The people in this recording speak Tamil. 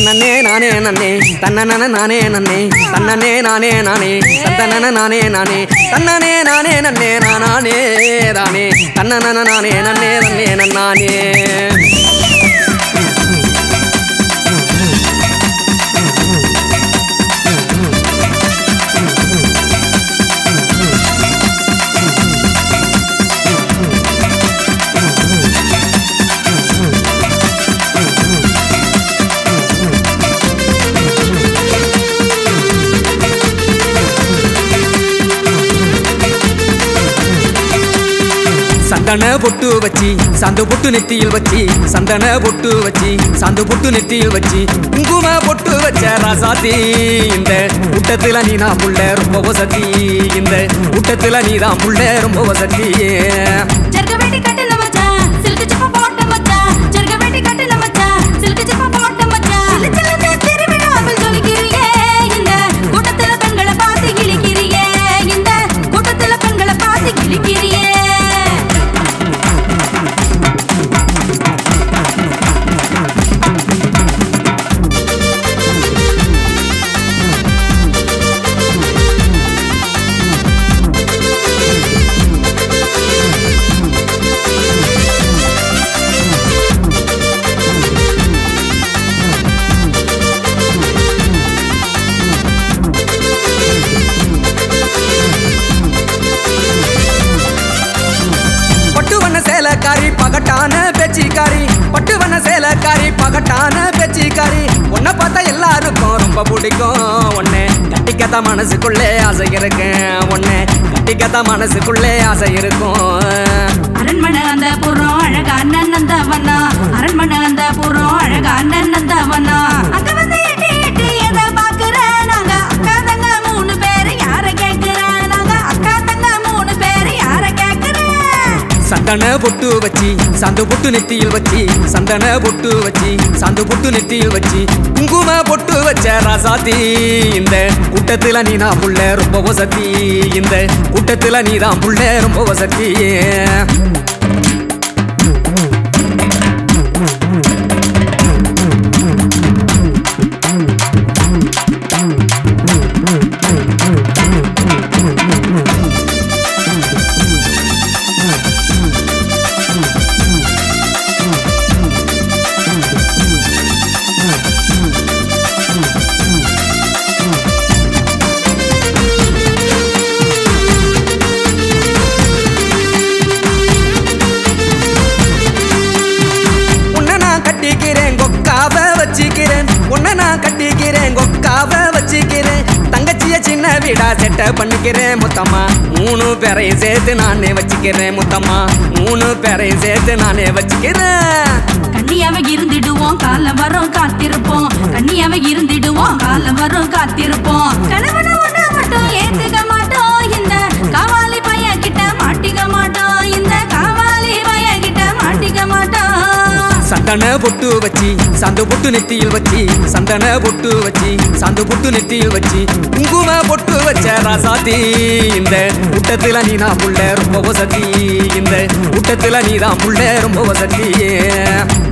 தன்னே நானே நன்னே தன்னன நானே நன்னே தன்னனே நானே நானே தன்னன நானே நானே தன்னனே நானே நன்னே நானே தானே தன்னன நானே நன்னே நன்னே நன்னானே சந்தன பொட்டு வச்சி சந்த பொட்டு நெத்தியில் வச்சி சந்தன பொட்டு வச்சி சந்த பொட்டு நெத்தியில் வச்சி குங்கும பொட்டு வச்ச ராசாத்தி இந்த கூட்டத்துல நீ தான் புள்ள ரொம்ப வசதி இந்த கூட்டத்துல நீ தான் புள்ள ரொம்ப வசதி ஜர்க வேட்டி கட்டில மச்சான் சில்க் சிப்ப போட்ட மச்சான் ஜர்க வேட்டி கட்டில மச்சான் சில்க் சிப்ப போட்ட மச்சான் சிலு சிலுன்னு திருவிழாவில் ஜொலிக்கிறியே இந்த கூட்டத்துல பெண்களை பார்த்து கிழிக்கிறியே இந்த கூட்டத்துல பெண்களை பார்த்து கிழிக்கிறியே பட்டு வண்ண சேலக்காரி பகட்டான பேச்சிக்காரி பட்டு வண்ண சேலக்காரி பகட்டான பேச்சிக்காரி உன்னை பார்த்தா எல்லாருக்கும் ரொம்ப பிடிக்கும் உன்னை கட்டிக்கத்த மனசுக்குள்ளே ஆசை இருக்கேன் உன்னை கட்டிக்கத்த மனசுக்குள்ளே ஆசை இருக்கும் அரண்மனை அந்த புறம் அழகா அண்ணன் அந்த வண்ணா அரண்மனை அந்த புறம் அழகா அண்ணன் அந்த வண்ணா அங்க வந்து எட்டி எட்டி எதை பாக்குற நாங்க அக்கா தங்க மூணு பேரு யார கேக்குற நாங்க அக்கா தங்க மூணு பேரு யார கேக்குற சந்தன பொட்டு வச்சி சந்த பொட்டு நெத்தியில் வச்சி சந்தன பொட்டு வச்சி சந்த பொட்டு நெத்தியில் வச்சி குங்கும பொட்டு வச்ச ராசாத்தி இந்த கூட்டத்துல நீ தான் புள்ள ரொம்ப வசதி இந்த கூட்டத்துல நீ தான் புள்ள ரொம்ப வசதி உன்னை நான் கட்டிக்கிறேன் கொக்காவ வச்சுக்கிறேன் உன்னை நான் கட்டிக்கிறேன் கொக்காவ வச்சுக்கிறேன் தங்கச்சிய சின்ன வீடா செட்ட பண்ணிக்கிறேன் முத்தம்மா மூணு பேரையும் சேர்த்து நானே வச்சுக்கிறேன் முத்தம்மா மூணு பேரையும் சேர்த்து நானே வச்சுக்கிறேன் கண்ணியாவ இருந்திடுவோம் காலம் வரும் காத்திருப்போம் கண்ணியாவ இருந்திடுவோம் காலம் வரும் காத்திருப்போம் கணவன ஒண்ணு மட்டும் ஏத்துக்க மாட்டோம் இந்த காவாலி பையன் கிட்ட மாட்டிக்க மாட்டோம் இந்த காவாலி பையன் கிட்ட மாட்டிக்க மாட்டோம் சந்தன பொட்டு வச்சி சந்த பொட்டு நெத்தியில் வச்சி சந்தன பொட்டு வச்சி சந்த பொட்டு நெத்தியில் வச்சி குங்கும பொட்டு வச்ச ராசாத்தி இந்த கூட்டத்துல நீ தான் புள்ள ரொம்ப வசதி இந்த கூட்டத்துல நீ தான் புள்ள ரொம்ப வசதி